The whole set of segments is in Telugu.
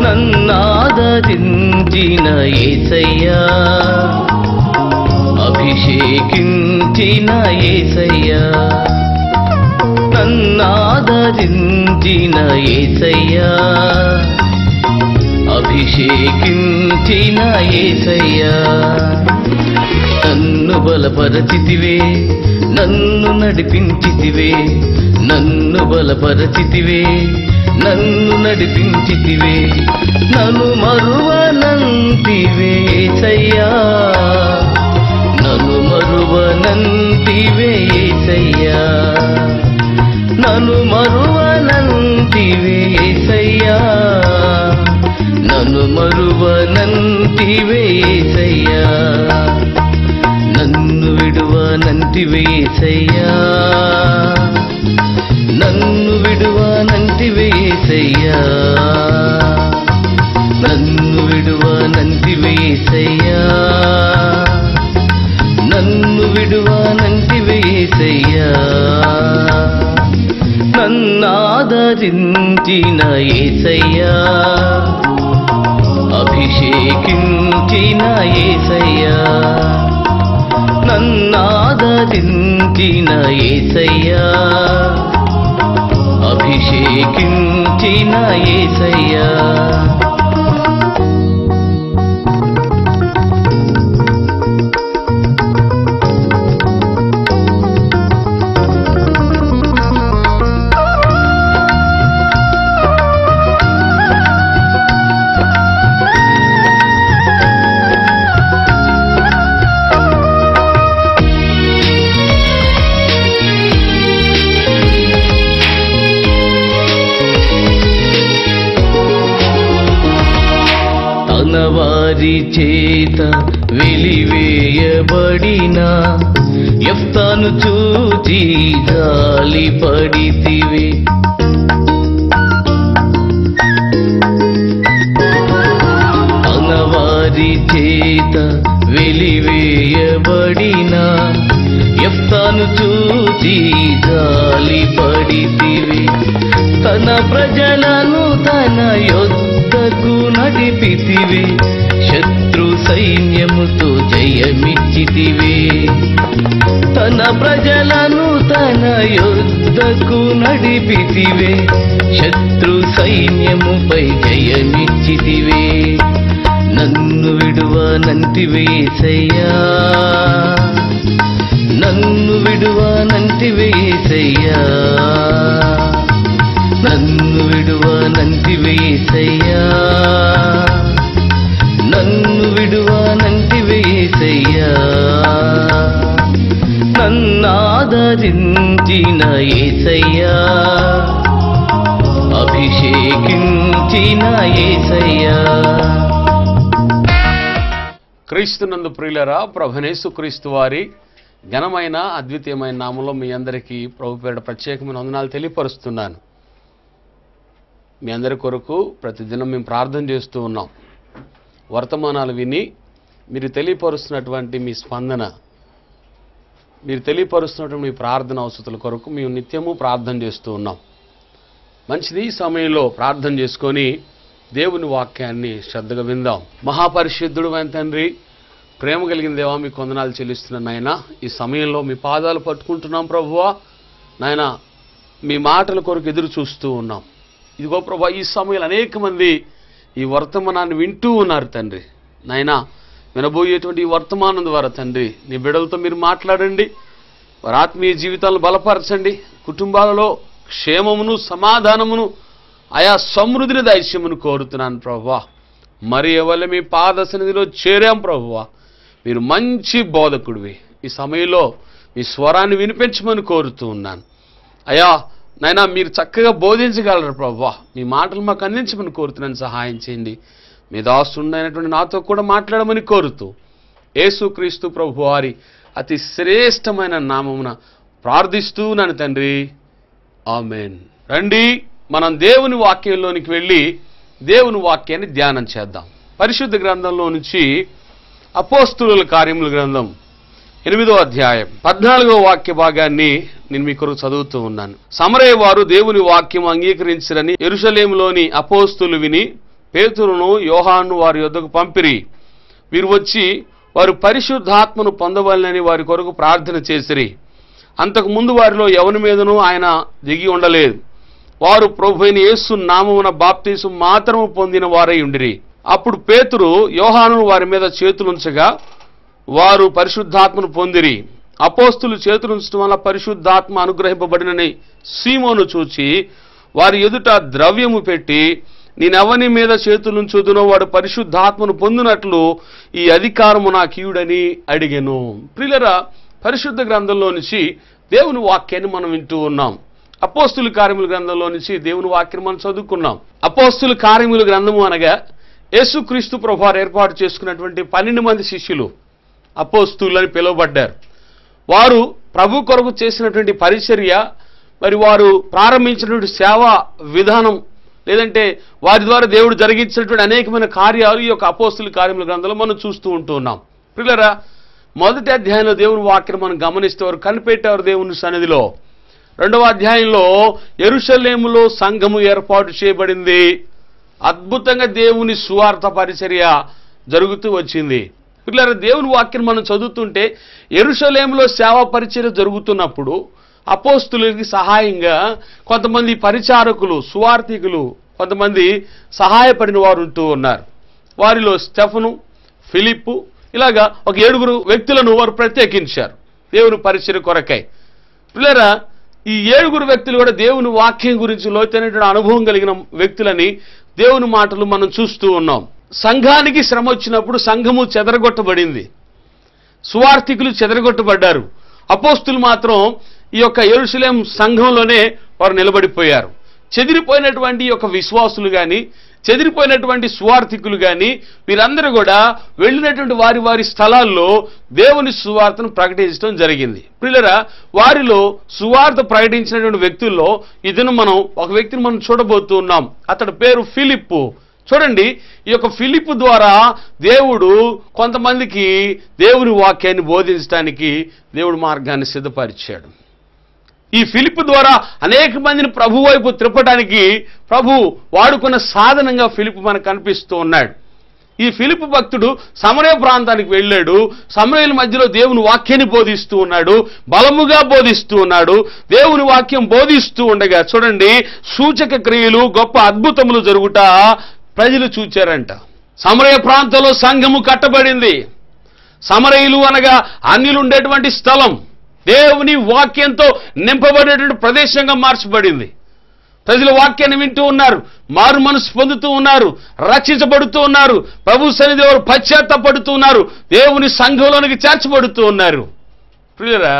నన్నాదరించిన ఏసయ్యా అభిషేకించిన ఏసయ్యా నన్నాదరించిన ఏసయ్యా అభిషేకించిన ఏసయ్యా నన్ను బలపరచితివే నన్ను నడిపించితివే నన్ను బలపరచితివే నన్ను నడిపించితివే నన్ను మరువనంతివే ఏసయ్యా నన్ను మరువనంతివే ఏసయ్యా నన్ను మరువనంతివే ఏసయ్యా నన్ను మరువనంతివే ఏసయ్యా నన్ను విడువనంటివే ఏసయ్యా నన్ను విడువనంటివే ఏసయ్యా నన్ను విడువనంటివే ఏసయ్యా నన్ను విడువనంటివే ఏసయ్యా నన్నాదరించిన ఏసయ్యా అభిషేకించిన ఏసయ్యా నన్నాదరించిన ఏసయ్యా అభిషేకించిన ఏసయ్యా తన వారి చేత వెలివేయబడిన ఎఫ్తాను చూచి జాలి పడితివి తన వారి చేత వెలివేయబడిన ఎఫ్తాను చూచి జాలి పడితివి తన ప్రజలను తన యొద్దకు నడిపితివి శత్రు సైన్యముతో జయమిచ్చితివి తన ప్రజలను తన యొద్దకు నడిపితివే శత్రు సైన్యముపై జయమిచ్చితివే నన్ను విడువనంటివేసయ్యా నన్ను విడువనంటివేసయ్యా నన్ను విడువనంటివేసయ్యా నన్ను విడువనంటివేసయ్యా నన్నాదరించిన ఏసయ్యా అభిషేకించిన ఏసయ్యా క్రీస్తునందు ప్రియులరా ప్రభనేసు క్రీస్తు వారి ఘనమైన అద్వితీయమైన నామంలో మీ అందరికీ ప్రభు పేరిట ప్రత్యేకమైన వందనాలు తెలియపరుస్తున్నాను మీ అందరి కొరకు ప్రతిదినం మేము ప్రార్థన చేస్తూ ఉన్నాం వర్తమానాలు విని మీరు తెలియపరుస్తున్నటువంటి మీ స్పందన మీరు తెలియపరుస్తున్నటువంటి మీ ప్రార్థన అవసరాల కొరకు మేము నిత్యము ప్రార్థన చేస్తూ ఉన్నాం మంచిది ఈ సమయంలో ప్రార్థన చేసుకొని దేవుని వాక్యాన్ని శ్రద్ధగా విందాం మహాపరిశుద్ధుడు అయిన తండ్రి ప్రేమ కలిగిన దేవా మీ కొందనాలు చెల్లిస్తున్నాను నాయన ఈ సమయంలో మీ పాదాలు పట్టుకుంటున్నాం ప్రభువా నాయన మీ మాటల కొరకు ఎదురు చూస్తూ ఉన్నాం ఇదిగో ప్రభా ఈ సమయంలో అనేక మంది ఈ వర్తమానాన్ని వింటూ ఉన్నారు తండ్రి నాయన వినబోయేటువంటి ఈ వర్తమానం ద్వారా తండ్రి నీ బిడలతో మీరు మాట్లాడండి వారి ఆత్మీయ జీవితాలను బలపరచండి కుటుంబాలలో క్షేమమును సమాధానమును ఆయా సమృద్ధిని దైశ్యమును కోరుతున్నాను ప్రభువా మరి ఎవరి మీ పాద సన్నిధిలో చేరాం ప్రభువా మీరు మంచి బోధకుడివి ఈ సమయంలో మీ స్వరాన్ని వినిపించమని కోరుతూ ఉన్నాను అయ్యా నైనా మీరు చక్కగా బోధించగలరు ప్రభువా మీ మాటలు మాకు అందించమని కోరుతున్నాను సహాయం చేయండి మీ దాసుండైనటువంటి నాతో కూడా మాట్లాడమని కోరుతూ యేసుక్రీస్తు ప్రభు వారి అతి శ్రేష్టమైన నామమున ప్రార్థిస్తూ నన్ను తండ్రి ఆమెన్ రండి మనం దేవుని వాక్యంలోనికి వెళ్ళి దేవుని వాక్యాన్ని ధ్యానం చేద్దాం పరిశుద్ధ గ్రంథంలో నుంచి అపోస్తుల కార్యముల గ్రంథం ఎనిమిదో అధ్యాయం పద్నాలుగో వాక్య భాగాన్ని నేను మీ కొరకు చదువుతూ ఉన్నాను సమరయ్య వారు దేవుని వాక్యం అంగీకరించరని ఎరుషలేములోని అపోస్తులు విని పేతురును యోహాను వారి యొద్దకు పంపిరి వీరు వచ్చి వారు పరిశుద్ధాత్మను పొందవలనని వారి కొరకు ప్రార్థన చేసిరి అంతకు ముందు వారిలో ఎవరి మీదనూ ఆయన దిగి ఉండలేదు వారు ప్రభు అయిన యేసు నామమున బాప్తీసు మాత్రము పొందిన వారై ఉండిరి అప్పుడు పేతురు యోహాను వారి మీద చేతులుంచగా వారు పరిశుద్ధాత్మను పొందిరి అపోస్తులు చేతులుంచడం వల్ల పరిశుద్ధాత్మ అనుగ్రహింపబడినని సీమోను చూచి వారి ఎదుట ద్రవ్యము పెట్టి నేనెవని మీద చేతులుంచుదునో వాడు పరిశుద్ధాత్మను పొందినట్లు ఈ అధికారము నా కీయుడని అడిగెను ప్రియులరా పరిశుద్ధ గ్రంథంలో నుంచి దేవుని వాక్యాన్ని మనం వింటూ ఉన్నాం అపోస్తుల కార్యముల గ్రంథంలో నుంచి దేవుని వాక్యం మనం చదువుకున్నాం అపోస్తుల కార్యముల గ్రంథము అనగా యేసుక్రీస్తు ప్రభువారు ఏర్పాటు చేసుకున్నటువంటి పన్నెండు మంది శిష్యులు అపోస్తులు అని పిలువబడ్డారు వారు ప్రభు కొరకు చేసినటువంటి పరిచర్య మరి వారు ప్రారంభించినటువంటి సేవా విధానం లేదంటే వారి ద్వారా దేవుడు జరిగించినటువంటి అనేకమైన కార్యాలు ఈ యొక్క అపోస్తుల కార్యముల గ్రంథంలో మనం చూస్తూ ఉంటూ ఉన్నాం పిల్లరా మొదటి అధ్యాయంలో దేవుని వాక్యం మనం గమనిస్తే వారు కనిపెట్టారు దేవుని సన్నిధిలో రెండవ అధ్యాయంలో ఎరుషలేములో సంఘము ఏర్పాటు చేయబడింది అద్భుతంగా దేవుని సువార్త పరిచర్య జరుగుతూ వచ్చింది పిల్లల దేవుని వాక్యం మనం చదువుతుంటే ఎరుషలేములో సేవా పరిచర్య జరుగుతున్నప్పుడు అపోస్తులకి సహాయంగా కొంతమంది పరిచారకులు సువార్థికులు కొంతమంది సహాయపడిన వారు ఉంటూ ఉన్నారు వారిలో స్టెఫను ఫిలిప్పు ఇలాగా ఒక ఏడుగురు వ్యక్తులను వారు ప్రత్యేకించారు దేవుని పరిచర్య కొరకై పిల్లరా ఈ ఏడుగురు వ్యక్తులు కూడా దేవుని వాక్యం గురించి లోతైనటువంటి అనుభవం కలిగిన వ్యక్తులని దేవుని మాటలు మనం చూస్తూ ఉన్నాం సంఘానికి శ్రమ వచ్చినప్పుడు సంఘము చెదరగొట్టబడింది సువార్థికులు చెదరగొట్టబడ్డారు అపోస్తులు మాత్రం ఈ యొక్క ఎరుసలేం సంఘంలోనే వారు నిలబడిపోయారు చెదిరిపోయినటువంటి ఈ యొక్క విశ్వాసులు కానీ చెదిరిపోయినటువంటి సువార్థికులు కానీ వీరందరూ కూడా వెళ్ళినటువంటి వారి వారి స్థలాల్లో దేవుని సువార్తను ప్రకటించడం జరిగింది పిల్లరా వారిలో సువార్త ప్రకటించినటువంటి వ్యక్తుల్లో ఇదను మనం ఒక వ్యక్తిని మనం చూడబోతూ ఉన్నాం అతడి పేరు ఫిలిప్పు చూడండి ఈ యొక్క ఫిలిప్ ద్వారా దేవుడు కొంతమందికి దేవుని వాక్యాన్ని బోధించడానికి దేవుడు మార్గాన్ని సిద్ధపరిచాడు ఈ ఫిలిప్ ద్వారా అనేక మందిని ప్రభు వైపు త్రిప్పడానికి ప్రభు వాడుకున్న సాధనంగా ఫిలిప్ మనకు కనిపిస్తూ ఉన్నాడు ఈ ఫిలిప్ భక్తుడు సమరయ ప్రాంతానికి వెళ్ళాడు సమరయుల మధ్యలో దేవుని వాక్యాన్ని బోధిస్తూ ఉన్నాడు బలముగా బోధిస్తూ ఉన్నాడు దేవుని వాక్యం బోధిస్తూ ఉండగా చూడండి సూచక క్రియలు గొప్ప అద్భుతములు జరుగుట ప్రజలు చూచారంట సమరయ ప్రాంతంలో సంఘము కట్టబడింది సమరయులు అనగా అన్యులు ఉండేటువంటి స్థలం దేవుని వాక్యంతో నింపబడేటువంటి ప్రదేశంగా మార్చబడింది ప్రజలు వాక్యాన్ని వింటూ ఉన్నారు మారు మనసు పొందుతూ ఉన్నారు రక్షించబడుతూ ఉన్నారు ప్రభు సన్నిధి వారు పశ్చాత్తపడుతూ ఉన్నారు దేవుని సంఘంలోనికి చేర్చబడుతూ ఉన్నారు ప్రియురా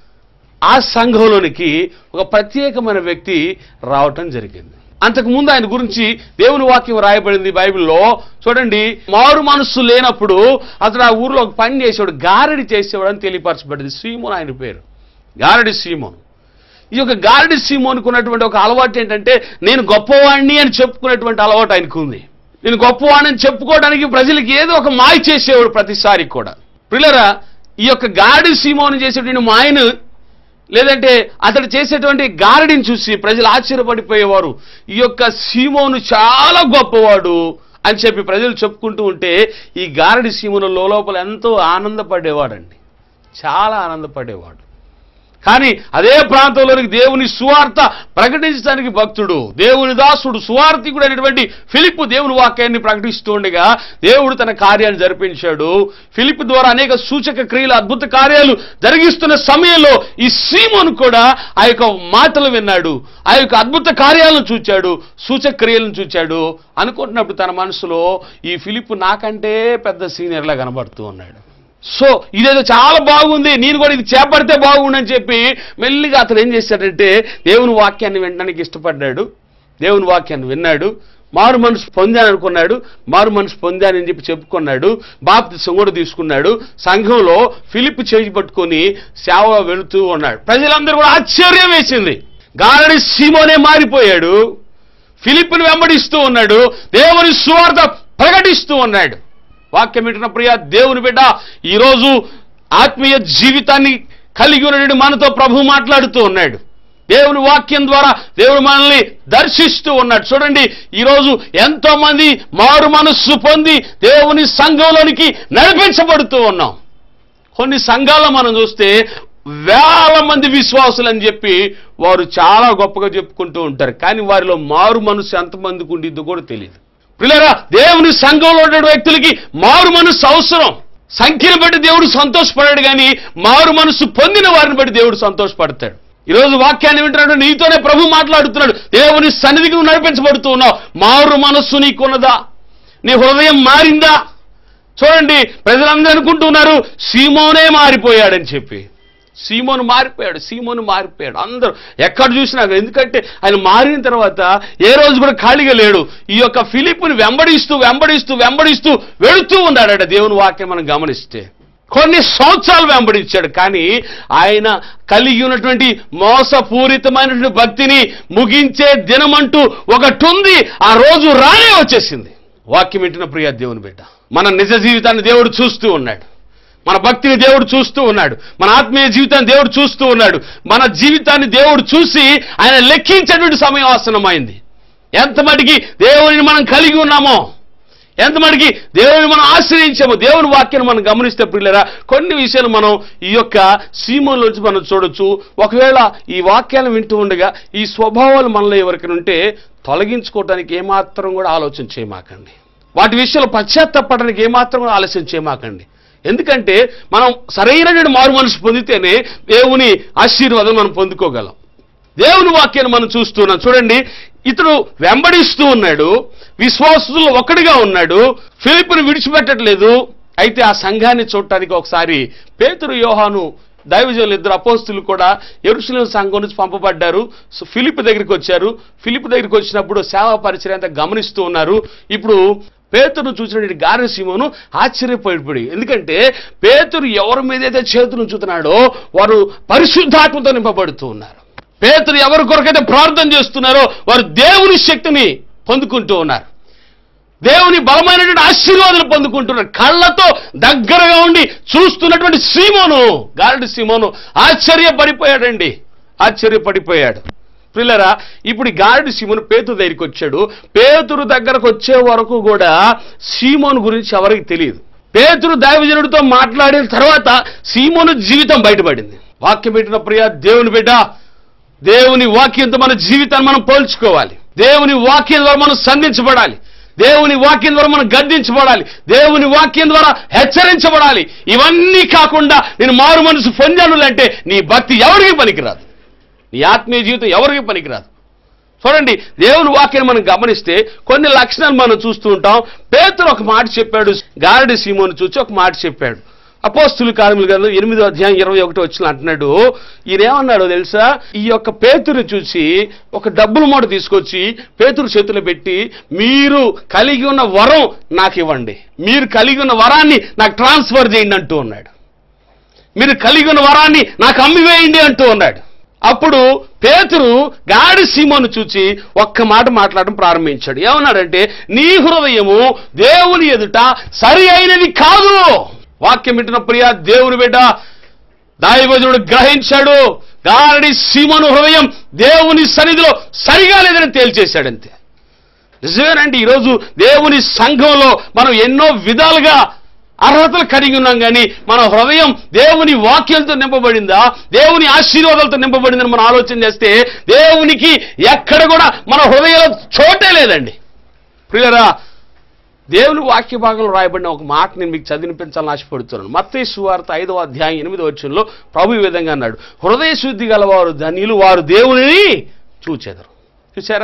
ఆ సంఘంలోనికి ఒక ప్రత్యేకమైన వ్యక్తి రావటం జరిగింది అంతకు ముందు ఆయన గురించి దేవుని వాక్యం రాయబడింది బైబిల్లో చూడండి మారు మనస్సు లేనప్పుడు అతడు ఆ ఊర్లో ఒక పని చేసేవాడు గారడి చేసేవాడు అని తెలియపరచబడింది సీమోన్ ఆయన పేరు గారడి సీమోన్ ఈ యొక్క గారడి సీమోన్కు ఉన్నటువంటి ఒక అలవాటు ఏంటంటే నేను గొప్పవాణ్ణి అని చెప్పుకునేటువంటి అలవాటు ఆయనకు ఉంది నేను గొప్పవాణ్ణి అని చెప్పుకోవడానికి ప్రజలకి ఏదో ఒక మాయ చేసేవాడు ప్రతిసారి కూడా పిల్లరా ఈ యొక్క గారడి సీమోను చేసేటువంటి మాయను లేదంటే అతడు చేసేటువంటి గారడిని చూసి ప్రజలు ఆశ్చర్యపడిపోయేవారు ఈ యొక్క సీమోను చాలా గొప్పవాడు అని చెప్పి ప్రజలు చెప్పుకుంటూ ఉంటే ఈ గారడి సీమోను లోపల ఎంతో ఆనందపడేవాడండి చాలా ఆనందపడేవాడు కానీ అదే ప్రాంతంలోనికి దేవుని సువార్త ప్రకటించడానికి భక్తుడు దేవుని దాసుడు సువార్థికుడు అనేటువంటి ఫిలిప్ దేవుని వాక్యాన్ని ప్రకటిస్తూ ఉండగా దేవుడు తన కార్యాన్ని జరిపించాడు ఫిలిప్ ద్వారా అనేక సూచక క్రియలు అద్భుత కార్యాలు జరిగిస్తున్న సమయంలో ఈ సీమోను కూడా ఆ యొక్క మాటలు విన్నాడు ఆ యొక్క అద్భుత కార్యాలను చూచాడు సూచక క్రియలను చూచాడు అనుకుంటున్నప్పుడు తన మనసులో ఈ ఫిలిప్ నాకంటే పెద్ద సీనియర్లా కనబడుతూ ఉన్నాడు సో ఇదేదో చాలా బాగుంది నేను కూడా ఇది చేపడితే బాగుండని చెప్పి మెల్లిగా అతను ఏం చేశాడంటే దేవుని వాక్యాన్ని వినడానికి ఇష్టపడ్డాడు దేవుని వాక్యాన్ని విన్నాడు మారు మనసు పొందాను అనుకున్నాడు మారు మనసు పొందానని చెప్పి చెప్పుకున్నాడు బాప్తిసం కూడా తీసుకున్నాడు సంఘంలో ఫిలిప్ చేయి పట్టుకొని సేవ వెళుతూ ఉన్నాడు ప్రజలందరూ కూడా ఆశ్చర్యం వేసింది గారడి సీమోనే మారిపోయాడు ఫిలిప్ను వెంబడిస్తూ ఉన్నాడు దేవుని సువార్త ప్రకటిస్తూ ఉన్నాడు వాక్యం వింటున్న ప్రియ దేవుని బిడ్డ ఈరోజు ఆత్మీయ జీవితాన్ని కలిగి ఉన్నటువంటి మనతో ప్రభు మాట్లాడుతూ ఉన్నాడు దేవుని వాక్యం ద్వారా దేవుడు మనల్ని దర్శిస్తూ ఉన్నాడు చూడండి ఈరోజు ఎంతో మంది మారు మనస్సు పొంది దేవుని సంఘంలోనికి నడిపించబడుతూ ఉన్నాం కొన్ని సంఘాల్లో మనం చూస్తే వేల మంది విశ్వాసులు అని చెప్పి వారు చాలా గొప్పగా చెప్పుకుంటూ ఉంటారు కానీ వారిలో మారు మనసు ఎంతమందికి ఉండిద్దో కూడా తెలియదు పిల్లరా దేవుని సంఘంలో ఉన్న వ్యక్తులకి మారు మనసు అవసరం సంఖ్యను బట్టి దేవుడు సంతోషపడాడు కానీ మారు మనసు పొందిన వారిని బట్టి దేవుడు సంతోషపడతాడు ఈరోజు వాక్యాన్ని వింటున్నాడు నీతోనే ప్రభు మాట్లాడుతున్నాడు దేవుని సన్నిధికి నువ్వు నడిపించబడుతూ ఉన్నావు మారు మనస్సు నీకున్నదా నీ హృదయం మారిందా చూడండి ప్రజలందరూ అనుకుంటున్నారు సీమోనే మారిపోయాడని చెప్పి సీమోను మారిపోయాడు సీమోను మారిపోయాడు అందరూ ఎక్కడ చూసినా ఎందుకంటే ఆయన మారిన తర్వాత ఏ రోజు కూడా ఖాళీగా లేడు ఈ యొక్క ఫిలిప్ని వెంబడిస్తూ వెంబడిస్తూ వెంబడిస్తూ వెళుతూ ఉన్నాడట దేవుని వాక్యం మనం గమనిస్తే కొన్ని సంవత్సరాలు వెంబడించాడు కానీ ఆయన కలిగి ఉన్నటువంటి మోసపూరితమైనటువంటి భక్తిని ముగించే దినమంటూ ఒకటి ఉంది ఆ రోజు రానే వచ్చేసింది వాక్యం వింటున్న ప్రియ దేవుని బిడ్డ మన నిజ జీవితాన్ని దేవుడు చూస్తూ ఉన్నాడు మన భక్తిని దేవుడు చూస్తూ ఉన్నాడు మన ఆత్మీయ జీవితాన్ని దేవుడు చూస్తూ ఉన్నాడు మన జీవితాన్ని దేవుడు చూసి ఆయన లెక్కించేటువంటి సమయం ఆసనమైంది ఎంత మటుకి దేవుని మనం కలిగి ఉన్నామో ఎంత మటుకి దేవుని మనం ఆశ్రయించామో దేవుని వాక్యాన్ని మనం గమనిస్తే పిల్లరా కొన్ని విషయాలు మనం ఈ యొక్క సీమలోంచి మనం చూడొచ్చు ఒకవేళ ఈ వాక్యాలను వింటూ ఉండగా ఈ స్వభావాలు మనలో ఎవరికైనా ఉంటే తొలగించుకోవడానికి ఏమాత్రం కూడా ఆలోచన చేయమాకండి వాటి విషయంలో పశ్చాత్తపడడానికి ఏమాత్రం కూడా ఆలస్యం చేయమాకండి ఎందుకంటే మనం సరైనటువంటి మారు మనసు పొందితేనే దేవుని ఆశీర్వాదం మనం పొందుకోగలం దేవుని వాక్యాన్ని మనం చూస్తున్నాం చూడండి ఇతడు వెంబడిస్తూ ఉన్నాడు విశ్వాసులు ఒకటిగా ఉన్నాడు ఫిలిప్ను విడిచిపెట్టట్లేదు అయితే ఆ సంఘాన్ని చూడటానికి ఒకసారి పేతురు యోహాను దైవజనులు ఇద్దరు అపోస్తులు కూడా ఎరుసలేం సంఘం నుంచి పంపబడ్డారు సో ఫిలిప్ దగ్గరికి వచ్చారు ఫిలిప్ దగ్గరికి వచ్చినప్పుడు సేవా పరిచయం అంతా గమనిస్తూ ఉన్నారు ఇప్పుడు పేతురు చూసిన గారె సీమోను ఆశ్చర్యపడిపోయి ఎందుకంటే పేతురు ఎవరి మీదైతే చేతులు ఉంచుతున్నాడో వారు పరిశుద్ధాత్మతో నింపబడుతూ ఉన్నారు పేతురు ఎవరి కొరకైతే ప్రార్థన చేస్తున్నారో వారు దేవుని శక్తిని పొందుకుంటూ ఉన్నారు దేవుని బలమైనటువంటి ఆశీర్వాదాలు పొందుకుంటున్నారు కళ్ళతో దగ్గరగా ఉండి చూస్తున్నటువంటి సీమోను గారడి సీమోను ఆశ్చర్యపడిపోయాడండి ఆశ్చర్యపడిపోయాడు పిల్లరా ఇప్పుడు ఈ గారడి సీమోను పేతురు దగ్గరికి వచ్చాడు పేతురు దగ్గరకు వచ్చే వరకు కూడా సీమోను గురించి ఎవరికి తెలియదు పేతురు దైవజనుడితో మాట్లాడిన తర్వాత సీమోను జీవితం బయటపడింది వాక్యం పెట్టిన ప్రియ దేవుని బిడ్డ దేవుని వాక్యంతో మన జీవితాన్ని మనం పోల్చుకోవాలి దేవుని వాక్యం ద్వారా మనం సంధించబడాలి దేవుని వాక్యం ద్వారా మనం గద్దించబడాలి దేవుని వాక్యం ద్వారా హెచ్చరించబడాలి ఇవన్నీ కాకుండా నేను మారు మనసు పొందాను అంటే నీ భక్తి ఎవరికి పనికిరాదు నీ ఆత్మీయ జీవితం ఎవరికి పనికిరాదు చూడండి దేవుని వాక్యాన్ని మనం గమనిస్తే కొన్ని లక్షణాలు మనం చూస్తూ ఉంటాం పేతురు ఒక మాట చెప్పాడు గారడి సీమోను చూసి ఒక మాట చెప్పాడు అపోస్తులు కార్మికులు గారు ఎనిమిదో అధ్యాయం ఇరవై ఒకటి వచ్చిన అంటున్నాడు ఈయన ఏమన్నాడో తెలుసా ఈ యొక్క పేతురు చూసి ఒక డబ్బుల మూట తీసుకొచ్చి పేతురు చేతిలో పెట్టి మీరు కలిగి ఉన్న వరం నాకు ఇవ్వండి మీరు కలిగి ఉన్న వరాన్ని నాకు ట్రాన్స్ఫర్ చేయండి అంటూ ఉన్నాడు మీరు కలిగి ఉన్న వరాన్ని నాకు అమ్మివేయండి అంటూ ఉన్నాడు అప్పుడు పేతురు గాడి సీమోను చూచి ఒక్క మాట మాట్లాడడం ప్రారంభించాడు ఏమన్నాడంటే నీ హృదయము దేవుని ఎదుట సరి అయినది కాదు వాక్యం వింటున్న ప్రియ దేవుని బిడ్డ దాయభజనుడు గ్రహించాడు గారడి సీమను హృదయం దేవుని సన్నిధిలో సరిగా లేదని తేల్చేశాడంతే నిజమేనండి ఈరోజు దేవుని సంఘంలో మనం ఎన్నో విధాలుగా అర్హతలు కలిగి ఉన్నాం కానీ మన హృదయం దేవుని వాక్యాలతో నింపబడిందా దేవుని ఆశీర్వాదాలతో నింపబడిందని మనం ఆలోచన చేస్తే దేవునికి ఎక్కడ కూడా మన హృదయంలో చోటే లేదండి ప్రియరా దేవుని వాక్య భాగంలో రాయబడిన ఒక మాట నేను మీకు చదివినిపించాలని ఆశపడుతున్నాను మత్తయి సువార్త ఐదవ అధ్యాయం ఎనిమిదో వచ్చంలో ప్రభు ఈ విధంగా అన్నాడు హృదయ శుద్ధి గలవారు ధనియులు వారు దేవునిని చూచెదరు చూసారా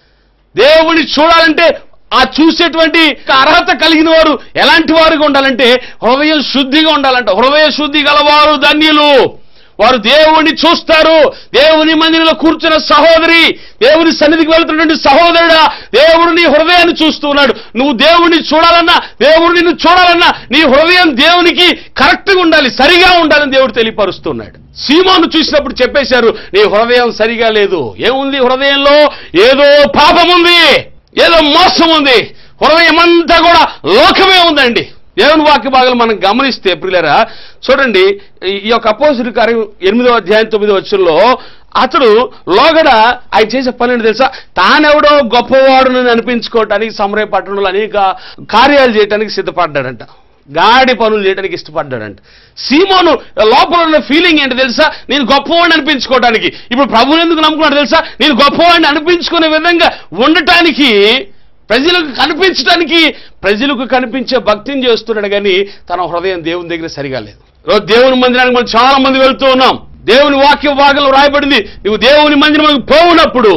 దేవుని చూడాలంటే ఆ చూసేటువంటి అర్హత కలిగిన వారు ఎలాంటి వారుగా ఉండాలంటే హృదయం శుద్ధిగా ఉండాలంట హృదయ శుద్ధి గలవారు ధన్యులు వారు దేవుణ్ణి చూస్తారు దేవుని మందిరంలో కూర్చున్న సహోదరి దేవుని సన్నిధికి వెళ్తున్నటువంటి సహోదరుడా దేవుడు నీ హృదయాన్ని చూస్తూ ఉన్నాడు నువ్వు దేవుణ్ణి చూడాలన్నా దేవుడు నిన్ను చూడాలన్నా నీ హృదయం దేవునికి కరెక్ట్గా ఉండాలి సరిగా ఉండాలని దేవుడు తెలియపరుస్తున్నాడు సీమోను చూసినప్పుడు చెప్పేశారు నీ హృదయం సరిగా లేదు ఏముంది హృదయంలో ఏదో పాపం ఉంది ఏదో మోసం ఉంది హృదయం అంతా కూడా లోకమే ఉందండి దేవుని వాక్య భాగాలు మనం గమనిస్తే ప్రియులరా చూడండి ఈ- ఈ యొక్క అపోజిట్ కార్యం ఎనిమిదో అధ్యాయం తొమ్మిదో వచ్చంలో అతడు లోగడ ఆయన చేసే పని ఏంటో తెలుసా తానెవడో గొప్పవాడునని అనిపించుకోవటానికి సమరయ పట్టణంలో అనేక కార్యాలు చేయడానికి సిద్ధపడ్డాడంట గాడి పనులు చేయడానికి ఇష్టపడ్డాడంట సీమోను లోపల ఉన్న ఫీలింగ్ ఏంటో తెలుసా నేను గొప్పవాడిని అనిపించుకోవడానికి ఇప్పుడు ప్రభువుని ఎందుకు నమ్ముకున్నాడు తెలుసా నేను గొప్పవాడిని అనిపించుకునే విధంగా ఉండటానికి ప్రజలకు కనిపించడానికి ప్రజలకు కనిపించే భక్తిని చేస్తున్నాడు కానీ తన హృదయం దేవుని దగ్గర సరిగా లేదు రోజు దేవుని మందిరానికి మనం చాలా మంది వెళ్తూ ఉన్నాం దేవుని వాక్య భాగంలో రాయబడింది నువ్వు దేవుని మందిరం పోవునప్పుడు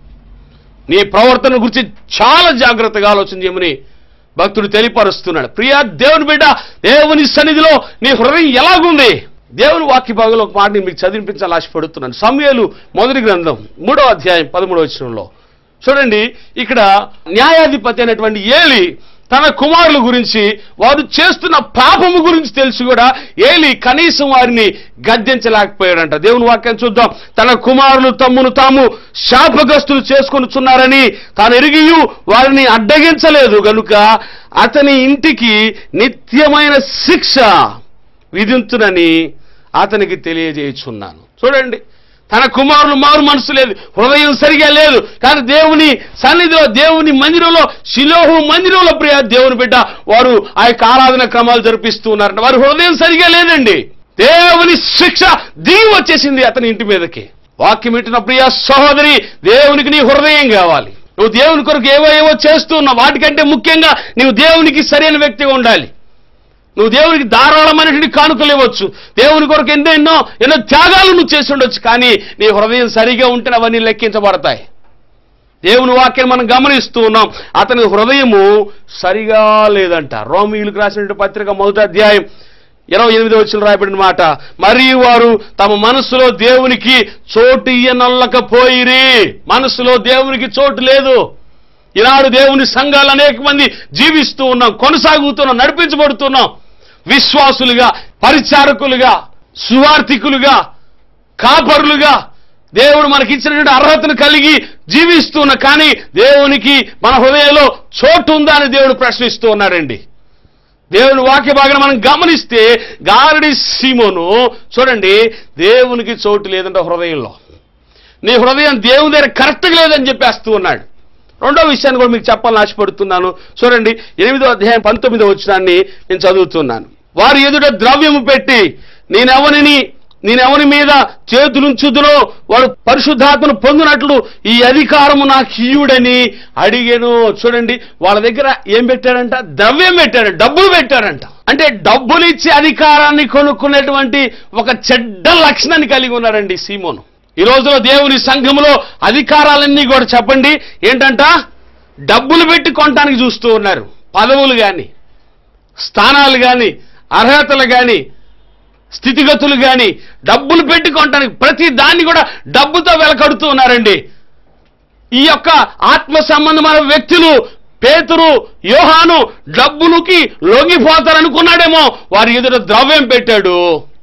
నీ ప్రవర్తన గురించి చాలా జాగ్రత్తగా ఆలోచన చేయమని భక్తుడు తెలియపరుస్తున్నాడు ప్రియా దేవుని బిడ్డ దేవుని సన్నిధిలో నీ హృదయం ఎలాగుంది దేవుని వాక్య భాగంలో ఒక మాట నేను మీకు చదివించాలని ఆశపడుతున్నాను సమయాలు మొదటి గ్రంథం మూడో అధ్యాయం పదమూడవ వచనంలో చూడండి ఇక్కడ న్యాయాధిపతి అయినటువంటి ఏలి తన కుమారుల గురించి వారు చేస్తున్న పాపము గురించి తెలిసి కూడా ఏలి కనీసం వారిని గద్దించలేకపోయాడంట దేవుని వాక్యం చూద్దాం తన కుమారులు తమ్మును తాము శాపగ్రస్తులు చేసుకొనుచున్నారని తాను ఎరిగియు వారిని అడ్డగించలేదు గనుక అతని ఇంటికి నిత్యమైన శిక్ష విధించునని అతనికి తెలియజేయుచున్నాను చూడండి తన కుమారులు మారు మనసు లేదు హృదయం సరిగా లేదు కానీ దేవుని సన్నిధిలో దేవుని మందిరంలో శిలోహు మందిరంలో ప్రియ దేవుని బిడ్డ వారు ఆ యొక్క ఆరాధన క్రమాలు జరిపిస్తూ ఉన్నారంట వారి హృదయం సరిగా లేదండి దేవుని శిక్ష దిగి వచ్చేసింది అతని ఇంటి మీదకి వాక్యం ఇట్టిన ప్రియ సహోదరి దేవునికి నీ హృదయం కావాలి నువ్వు దేవుని కొరకు ఏవో ఏవో చేస్తూ ఉన్నావు వాటికంటే ముఖ్యంగా నీవు దేవునికి సరైన వ్యక్తిగా ఉండాలి నువ్వు దేవునికి ధారాళమైనటువంటి కానుకలు ఇవ్వచ్చు దేవుని కొరకు ఎన్నో ఎన్నో ఎన్నో త్యాగాలు నువ్వు చేసి ఉండొచ్చు కానీ నీ హృదయం సరిగా ఉంటే అవన్నీ లెక్కించబడతాయి దేవుని వాక్యం మనం గమనిస్తూ ఉన్నాం అతని హృదయము సరిగా లేదంట రోమిలకు రాసినటువంటి పత్రిక మొదటి అధ్యాయం ఇరవై ఎనిమిది వచ్చిన రాయబడిన మాట మరియు వారు తమ మనసులో దేవునికి చోటు ఇయ్యనల్లకపోయిరి మనసులో దేవునికి చోటు లేదు ఈనాడు దేవుని సంఘాలు అనేక మంది జీవిస్తూ ఉన్నాం కొనసాగుతున్నాం నడిపించబడుతున్నాం విశ్వాసులుగా పరిచారకులుగా సువార్థికులుగా కాపరులుగా దేవుడు మనకిచ్చినటువంటి అర్హతను కలిగి జీవిస్తున్న కానీ దేవునికి మన హృదయంలో చోటు ఉందా అని దేవుడు ప్రశ్నిస్తూ ఉన్నాడండి దేవుని వాక్య భాగం మనం గమనిస్తే గారడి సీమోను చూడండి దేవునికి చోటు లేదంట హృదయంలో నీ హృదయం దేవుని దగ్గర కరెక్ట్గా లేదని చెప్పేస్తూ ఉన్నాడు రెండో విషయాన్ని కూడా మీకు చెప్పాలని ఆశపడుతున్నాను చూడండి ఎనిమిదో అధ్యాయం పంతొమ్మిదో వచ్చినాన్ని నేను చదువుతున్నాను వారి ఎదుట ద్రవ్యము పెట్టి నేనెవరిని నేనెవరి మీద చేతులుంచుదునో వాడు పరిశుద్ధాత్మను పొందినట్లు ఈ అధికారము నాకు ఇయ్యుడని అడిగాను చూడండి వాళ్ళ దగ్గర ఏం పెట్టాడంట ద్రవ్యం పెట్టాడు డబ్బులు పెట్టాడంట అంటే డబ్బులు ఇచ్చి అధికారాన్ని కొనుక్కునేటువంటి ఒక చెడ్డ లక్షణాన్ని కలిగి ఉన్నాడండి సీమోను ఈ రోజులో దేవుని సంఘములో అధికారాలన్నీ కూడా చెప్పండి ఏంటంట డబ్బులు పెట్టి కొనటానికి చూస్తూ ఉన్నారు పదవులు కానీ స్థానాలు కానీ అర్హతలు కానీ స్థితిగతులు కానీ డబ్బులు పెట్టి కొనటానికి ప్రతి దాన్ని కూడా డబ్బుతో వెలకడుతూ ఉన్నారండి ఈ యొక్క ఆత్మ సంబంధమైన వ్యక్తులు పేతురు యోహాను డబ్బులకి లొంగిపోతారనుకున్నాడేమో వారి ఎదుట ద్రవ్యం పెట్టాడు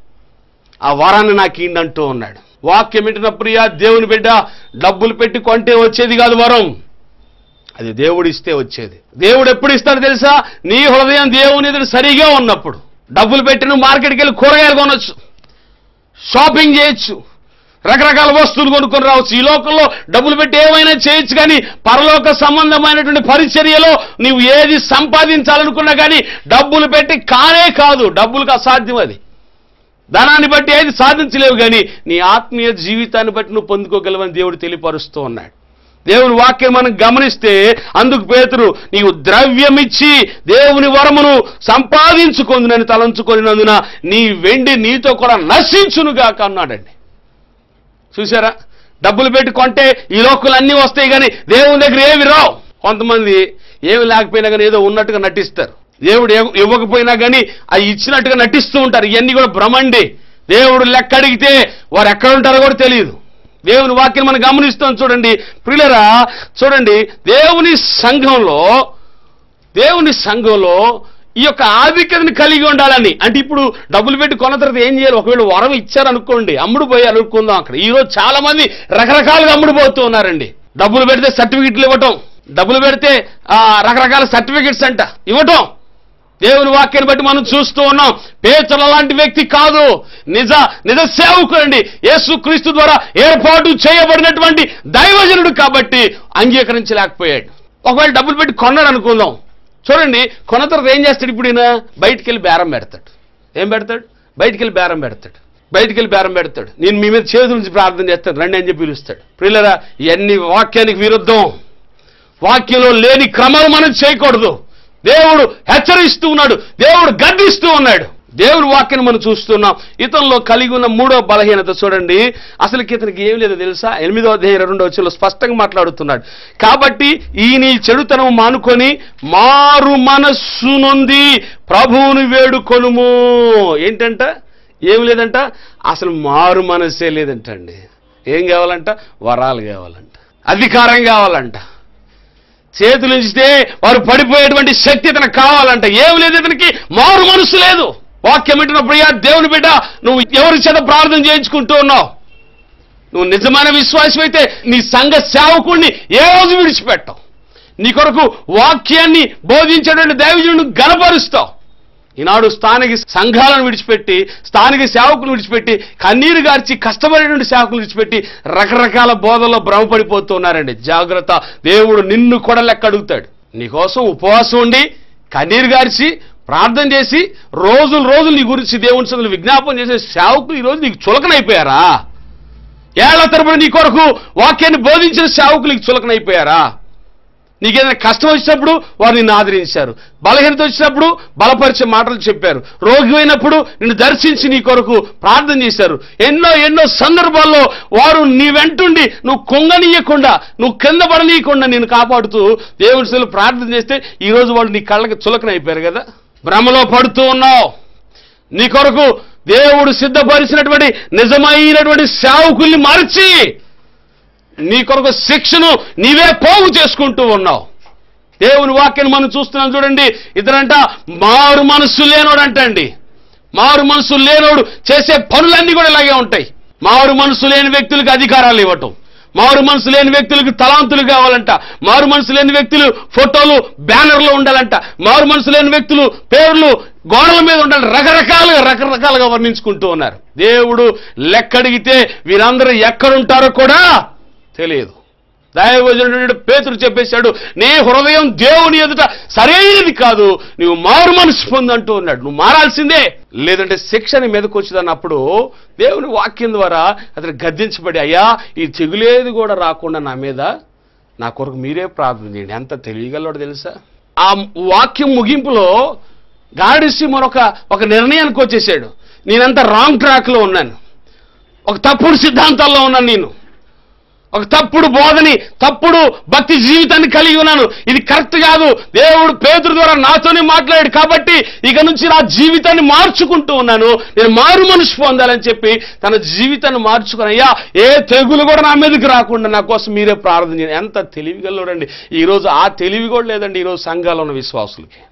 ఆ వరాన్ని నాకు ఇండంటూ ఉన్నాడు వాక్యం ఇంటిన ప్రియ దేవుని బిడ్డ డబ్బులు పెట్టి కొంటే వచ్చేది కాదు వరం అది దేవుడు ఇస్తే వచ్చేది దేవుడు ఎప్పుడు ఇస్తాడు తెలుసా నీ హృదయం దేవుని ఎదురు సరిగా ఉన్నప్పుడు డబ్బులు పెట్టి నువ్వు మార్కెట్కి వెళ్ళి కూరగాయలు కొనొచ్చు షాపింగ్ చేయొచ్చు రకరకాల వస్తువులు కొనుక్కొని రావచ్చు ఈ లోకంలో డబ్బులు పెట్టి ఏమైనా చేయొచ్చు కానీ పరలోక సంబంధమైనటువంటి పరిచర్యలో నీవు ఏది సంపాదించాలనుకున్నా కానీ డబ్బులు పెట్టి కానే కాదు డబ్బులకు అసాధ్యం అది ధనాన్ని బట్టి ఏది సాధించలేవు కానీ నీ ఆత్మీయ జీవితాన్ని బట్టి నువ్వు పొందుకోగలవని దేవుడు తెలియపరుస్తూ ఉన్నాడు దేవుని వాక్యం మనం గమనిస్తే అందుకు పేతురు నీవు ద్రవ్యమిచ్చి దేవుని వరమును సంపాదించుకుందునని తలంచుకొనినందున నీ వెండి నీతో కూడా నశించునుగా అన్నాడండి చూసారా డబ్బులు పెట్టి కొంటే ఈ లోకలు అన్నీ వస్తాయి కానీ దేవుని దగ్గర ఏమి రావు కొంతమంది ఏమి లేకపోయినా కానీ ఏదో ఉన్నట్టుగా నటిస్తారు దేవుడు ఇవ్వ- ఇవ్వకపోయినా కానీ అవి ఇచ్చినట్టుగా నటిస్తూ ఉంటారు ఇవన్నీ కూడా భ్రమండి దేవుడు లెక్క అడిగితే వారు ఎక్కడ ఉంటారో కూడా తెలియదు దేవుని వాక్యం మనం గమనిస్తాం చూడండి ప్రియులరా చూడండి దేవుని సంఘంలో దేవుని సంఘంలో ఈ యొక్క ఆధిక్యతని కలిగి ఉండాలని అంటే ఇప్పుడు డబ్బులు పెట్టి కొన్న తర్వాత ఏం చేయాలి ఒకవేళ వరం ఇచ్చారనుకోండి అమ్ముడు పోయి అనుకుందాం అక్కడ ఈ రోజు చాలా మంది రకరకాలుగా అమ్ముడు పోతూ ఉన్నారండి డబ్బులు పెడితే సర్టిఫికెట్లు ఇవ్వటం డబ్బులు పెడితే ఆ, రకరకాల సర్టిఫికెట్స్ అంట ఇవ్వటం దేవుని వాక్యాన్ని బట్టి మనం చూస్తూ ఉన్నాం పేతుల లాంటి వ్యక్తి కాదు నిజ నిజ సేవకుడండి యేసు క్రీస్తు ద్వారా ఏర్పాటు చేయబడినటువంటి దైవజనుడు కాబట్టి అంగీకరించలేకపోయాడు ఒకవేళ డబ్బులు పెట్టి కొన్నాడు అనుకుందాం చూడండి కొన్న తర్వాత ఏం చేస్తాడు ఇప్పుడు ఈయన బయటికి వెళ్ళి బేరం పెడతాడు ఏం పెడతాడు బయటికి వెళ్ళి బేరం పెడతాడు బయటికి వెళ్ళి బేరం పెడతాడు నేను మీ మీద చేతుల నుంచి ప్రార్థన చేస్తాను రండి అని చెప్పి పిలుస్తాడు ప్రియులరా ఇవన్నీ వాక్యానికి విరుద్ధం వాక్యంలో లేని క్రమాలు మనం చేయకూడదు దేవుడు హెచ్చరిస్తూ ఉన్నాడు దేవుడు గద్దిస్తూ ఉన్నాడు దేవుడు వాక్యాన్ని మనం చూస్తున్నాం ఇతనిలో కలిగి ఉన్న మూడో బలహీనత చూడండి అసలు ఇతనికి ఏం లేదో తెలుసా ఎనిమిదో అధ్యాయం రెండో వచ్చేలో స్పష్టంగా మాట్లాడుతున్నాడు కాబట్టి ఈ నీ చెడుతనం మానుకొని మారు మనస్సు నొంది ప్రభువుని వేడుకొనుము ఏంటంట ఏం లేదంట అసలు మారు మనస్సే లేదంటండి ఏం కావాలంట వరాలు కావాలంట అధికారం కావాలంట చేతులు ఉంచితే వారు పడిపోయేటువంటి శక్తి ఇతనికి కావాలంట ఏం లేదు ఇతనికి మారు మనసు లేదు వాక్యం వింటున్న ప్రియా దేవుని బిడ్డ నువ్వు ఎవరి చేత ప్రార్థన చేయించుకుంటూ ఉన్నావు నువ్వు నిజమైన విశ్వాసం అయితే నీ సంఘ సేవకుడిని ఏ రోజు విడిచిపెట్టవు నీ కొరకు వాక్యాన్ని బోధించేటువంటి దైవజనుడు గనపరుస్తావు ఈనాడు స్థానిక సంఘాలను విడిచిపెట్టి స్థానిక సేవకులు విడిచిపెట్టి కన్నీరు గార్చి కష్టపడేటువంటి సేవకులు విడిచిపెట్టి రకరకాల బోధల్లో భ్రమపడిపోతూ ఉన్నారండి జాగ్రత్త దేవుడు నిన్ను కూడా లెక్క అడుగుతాడు నీకోసం ఉపవాసం ఉండి కన్నీరు గార్చి ప్రార్థన చేసి రోజులు రోజులు నీ గురించి దేవుని సందులో విజ్ఞాపన చేసే సేవకులు ఈరోజు నీకు చులకనైపోయారా ఏళ్ల తరబడి నీ కొరకు వాక్యాన్ని బోధించిన సేవకులు నీకు చులకనైపోయారా నీకేదైనా కష్టం వచ్చినప్పుడు వారు నిన్ను ఆదరించారు బలహీనత వచ్చినప్పుడు బలపరిచే మాటలు చెప్పారు రోగి అయినప్పుడు నిన్ను దర్శించి నీ కొరకు ప్రార్థన చేశారు ఎన్నో ఎన్నో సందర్భాల్లో వారు నీ వెంటుండి నువ్వు కొంగనీయకుండా నువ్వు కింద పడనీయకుండా నేను కాపాడుతూ దేవుడి సెలవు ప్రార్థన చేస్తే ఈ రోజు వాళ్ళు నీ కళ్ళకి చులకన అయిపోయారు కదా భ్రమలో పడుతూ ఉన్నావు నీ కొరకు దేవుడు సిద్ధపరిచినటువంటి నిజమైనటువంటి సేవకుల్ని మార్చి నీ కొరకు శిక్షను నీవే పోగు చేసుకుంటూ ఉన్నావు దేవుని వాక్యాన్ని మనం చూస్తున్నాం చూడండి ఇతరంట మారు మనస్సు లేనోడంటండి మారు మనసు లేనోడు చేసే పనులన్నీ కూడా ఇలాగే ఉంటాయి మారు మనసు లేని వ్యక్తులకు అధికారాలు ఇవ్వటం మారు మనసు లేని వ్యక్తులకు తలాంతులు కావాలంట మారు మనసు లేని వ్యక్తులు ఫోటోలు బ్యానర్లు ఉండాలంట మారు మనసు లేని వ్యక్తులు పేర్లు గోడల మీద ఉండాలి రకరకాలుగా రకరకాలుగా వర్ణించుకుంటూ ఉన్నారు దేవుడు లెక్కడిగితే వీరందరూ ఎక్కడుంటారో కూడా తెలియదు దైవజనుడు పేతురు చెప్పేశాడు నీ హృదయం దేవుని ఎదుట సరైనది కాదు నువ్వు మారు మనసు పొందంటూ ఉన్నాడు నువ్వు మారాల్సిందే లేదంటే శిక్ష నీ మీదకి వచ్చిందన్నప్పుడు దేవుని వాక్యం ద్వారా అతను గద్దించబడి అయ్యా ఈ తెగులేది కూడా రాకుండా నా మీద నా కొరకు మీరే ప్రార్థన చేయండి ఎంత తెలియగలవాడు తెలుసా ఆ వాక్యం ముగింపులో గాడిసి మరొక ఒక నిర్ణయానికి వచ్చేసాడు నేనంత రాంగ్ ట్రాక్లో ఉన్నాను ఒక తప్పుడు సిద్ధాంతాల్లో ఉన్నాను నేను ఒక తప్పుడు బోధని తప్పుడు భక్తి జీవితాన్ని కలిగి ఉన్నాను ఇది కరెక్ట్ కాదు దేవుడు పేతురు ద్వారా నాతోనే మాట్లాడాడు కాబట్టి ఇక నుంచి నా జీవితాన్ని మార్చుకుంటూ ఉన్నాను నేను మారు మనసు పొందాలని చెప్పి తన జీవితాన్ని మార్చుకుని అయ్యా ఏ తెగులు కూడా నా మీదకి రాకుండా నా కోసం మీరే ప్రార్థన చేయండి ఎంత తెలివిగలరండి ఈరోజు ఆ తెలివి కూడా లేదండి ఈరోజు సంఘాలు ఉన్న విశ్వాసులకి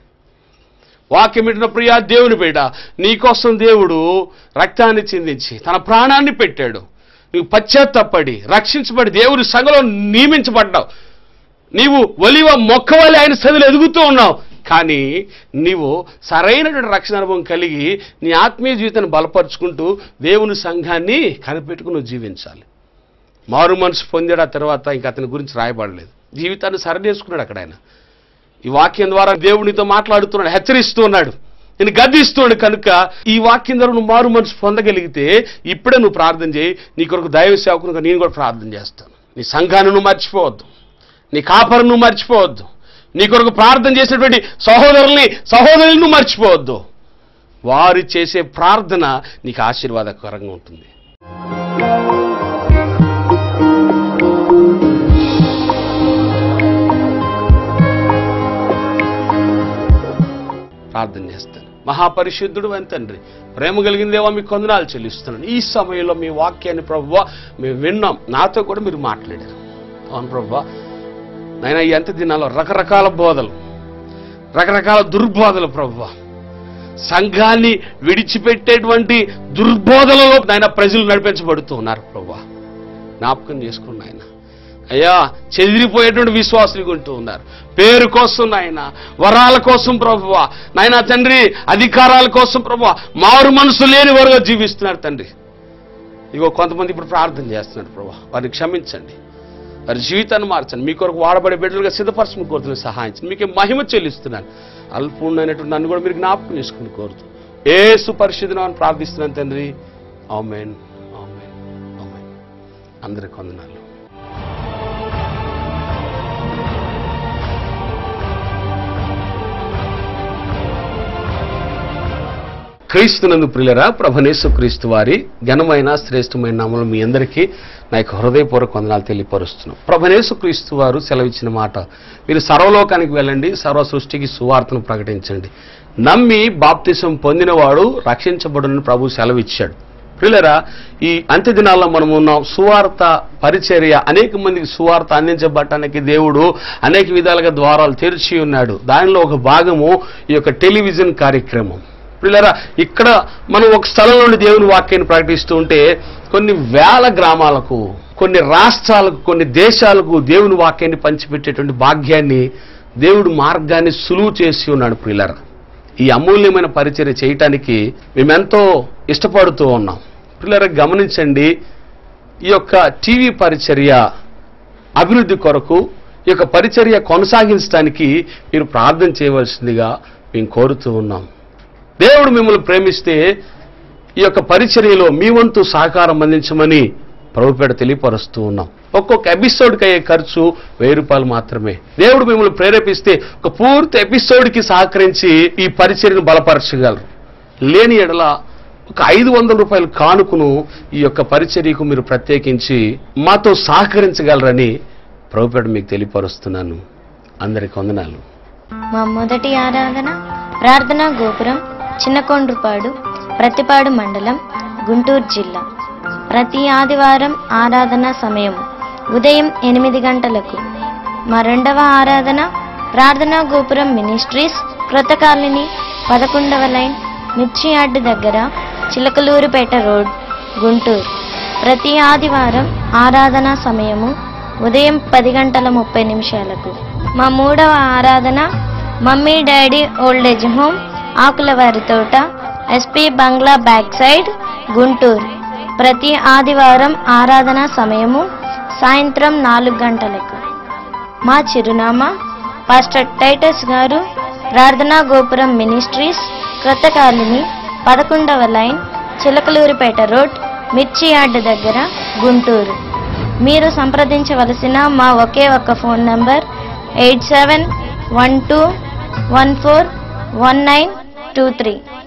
వాక్యం పెట్టిన ప్రియా దేవుని బిడ్డ నీకోసం దేవుడు రక్తాన్ని చిందించి తన ప్రాణాన్ని పెట్టాడు నీవు పశ్చాత్తపడి రక్షించబడి దేవుని సంఘలో నియమించబడ్డావు నీవు ఒలివ మొక్క వల్ల ఆయన సదిలో ఎదుగుతూ ఉన్నావు కానీ నీవు సరైనటువంటి రక్షణ అనుభవం కలిగి నీ ఆత్మీయ జీవితాన్ని బలపరుచుకుంటూ దేవుని సంఘాన్ని కనిపెట్టుకుని నువ్వు జీవించాలి మారు మనసు పొందాడు ఆ తర్వాత ఇంకా అతని గురించి రాయబడలేదు జీవితాన్ని సరిచేసుకున్నాడు అక్కడ ఆయన ఈ వాక్యం ద్వారా దేవునితో మాట్లాడుతున్నాడు హెచ్చరిస్తూ ఉన్నాడు నేను గద్దిస్తున్నాడు కనుక ఈ వాక్యం ద్వారా నువ్వు మారు మనసు పొందగలిగితే ఇప్పుడే నువ్వు ప్రార్థన చేయి నీ కొరకు దైవ సేవకునిగా నేను కూడా ప్రార్థన చేస్తాను నీ సంఘాన్ని నువ్వు మర్చిపోవద్దు నీ కాపరు నువ్వు మర్చిపోవద్దు నీ కొరకు ప్రార్థన చేసినటువంటి సహోదరుల్ని సహోదరులను నువ్వు మర్చిపోవద్దు వారు చేసే ప్రార్థన నీకు ఆశీర్వాదకరంగా ఉంటుంది ప్రార్థన చేస్తాను మహాపరిశుద్ధుడు అని తండ్రి ప్రేమ కలిగిందేవో మీకు కొందనాలు చెల్లిస్తున్నాను ఈ సమయంలో మీ వాక్యాన్ని ప్రభువా మేము విన్నాం నాతో కూడా మీరు మాట్లాడారు అవును ప్రభువా నైనా ఈ అంత దినాల్లో రకరకాల బోధలు రకరకాల దుర్బోధలు ప్రభువా సంఘాన్ని విడిచిపెట్టేటువంటి దుర్బోధలలో నాయన ప్రజలు నడిపించబడుతూ ఉన్నారు ప్రభువా జ్ఞాపకం చేసుకున్న ఆయన అయ్యా చెదిరిపోయేటువంటి విశ్వాసులు ఉంటూ ఉన్నారు పేరు కోసం నాయన వరాల కోసం ప్రభువ నాయన తండ్రి అధికారాల కోసం ప్రభువ మారు మనసు లేని వారుగా జీవిస్తున్నారు తండ్రి ఇగో కొంతమంది ఇప్పుడు ప్రార్థన చేస్తున్నారు ప్రభు వారిని క్షమించండి వారి జీవితాన్ని మార్చండి మీ కొరకు వాడబడే బిడ్డలుగా సిద్ధపరచమని కోరుతున్న సహాయించండి మీకే మహిమ చెల్లిస్తున్నాను అల్పూర్ణమైనటువంటి నన్ను కూడా మీరు జ్ఞాపకం చేసుకుని కోరుతూ ఏ సుపరిశుద్ధం ప్రార్థిస్తున్నాను తండ్రి ఆమెన్ ఆమెన్ ఆమెన్ అందరికి వందనాలు క్రీస్తునందు ప్రియులరా ప్రభనేసు క్రీస్తు వారి ఘనమైన శ్రేష్టమైన నామలు మీ అందరికీ నా యొక్క హృదయపూర్వక వందనాలు తెలియపరుస్తున్నాం ప్రభనేసు క్రీస్తు వారు సెలవిచ్చిన మాట మీరు సర్వలోకానికి వెళ్ళండి సర్వ సృష్టికి సువార్తను ప్రకటించండి నమ్మి బాప్తిసం పొందినవాడు రక్షించబడునని ప్రభు సెలవిచ్చాడు ప్రియులరా ఈ అంత్య దినాల్లో మనం ఉన్నాం సువార్త పరిచర్య అనేక మందికి సువార్త అందించబడటానికి దేవుడు అనేక విధాలుగా ద్వారాలు తెరిచి ఉన్నాడు దానిలో ఒక భాగము ఈ యొక్క టెలివిజన్ కార్యక్రమం పిల్లరా ఇక్కడ మనం ఒక స్థలం నుండి దేవుని వాక్యాన్ని ప్రకటిస్తూ ఉంటే కొన్ని వేల గ్రామాలకు కొన్ని రాష్ట్రాలకు కొన్ని దేశాలకు దేవుని వాక్యాన్ని పంచిపెట్టేటువంటి భాగ్యాన్ని దేవుడు మార్గాన్ని సులువు చేసి ఉన్నాడు ప్రియులరా ఈ అమూల్యమైన పరిచర్య చేయటానికి మేమెంతో ఇష్టపడుతూ ఉన్నాం పిల్లరా గమనించండి ఈ యొక్క టీవీ పరిచర్య అభివృద్ధి కొరకు ఈ యొక్క పరిచర్య కొనసాగించడానికి మీరు ప్రార్థన చేయవలసిందిగా మేము కోరుతూ ఉన్నాం దేవుడు మిమ్మల్ని ప్రేమిస్తే ఈ యొక్క పరిచర్యలో మీ వంతు సహకారం అందించమని ప్రభుపేట తెలియపరుస్తూ ఉన్నాం ఒక్కొక్క ఎపిసోడ్కి అయ్యే ఖర్చు వెయ్యి రూపాయలు మాత్రమే దేవుడు మిమ్మల్ని ప్రేరేపిస్తే ఒక పూర్తి ఎపిసోడ్కి సహకరించి ఈ పరిచర్యను బలపరచగలరు లేని ఎడల ఒక ఐదు వందల రూపాయల కానుకను ఈ యొక్క పరిచర్యకు మీరు ప్రత్యేకించి మాతో సహకరించగలరని ప్రభుపేట మీకు తెలియపరుస్తున్నాను అందరికి వందనాలు మా మొదటి ఆరాధన ప్రార్థనా గోపురం చిన్నకొండ్రుపాడు ప్రతిపాడు మండలం గుంటూరు జిల్లా ప్రతి ఆదివారం ఆరాధన సమయం ఉదయం ఎనిమిది గంటలకు మా రెండవ ఆరాధన ప్రార్థనా గోపురం మినిస్ట్రీస్ క్రొత్త కాలనీ పదకొండవ లైన్ మిర్చి యార్డు దగ్గర చిలకలూరుపేట రోడ్ గుంటూరు ప్రతి ఆదివారం ఆరాధన సమయము ఉదయం పది గంటల ముప్పై నిమిషాలకు మా మూడవ ఆరాధన మమ్మీ డాడీ ఓల్డేజ్ హోమ్ ఆకులవారి తోట SP bungalow back side Guntur ప్రతి ఆదివారం ఆరాధన సమయము సాయంత్రం నాలుగు గంటలకు మా చిరునామా పాస్టర్ టైటస్ గారు ప్రార్థనా గోపురం మినిస్ట్రీస్ క్రొత్త కాలనీ పదకొండవ లైన్ చిలకలూరిపేట రోడ్ మిర్చి యార్డ్ దగ్గర గుంటూరు మీరు సంప్రదించవలసిన మా ఒకే ఒక్క phone number eight seven one two one four one nine two three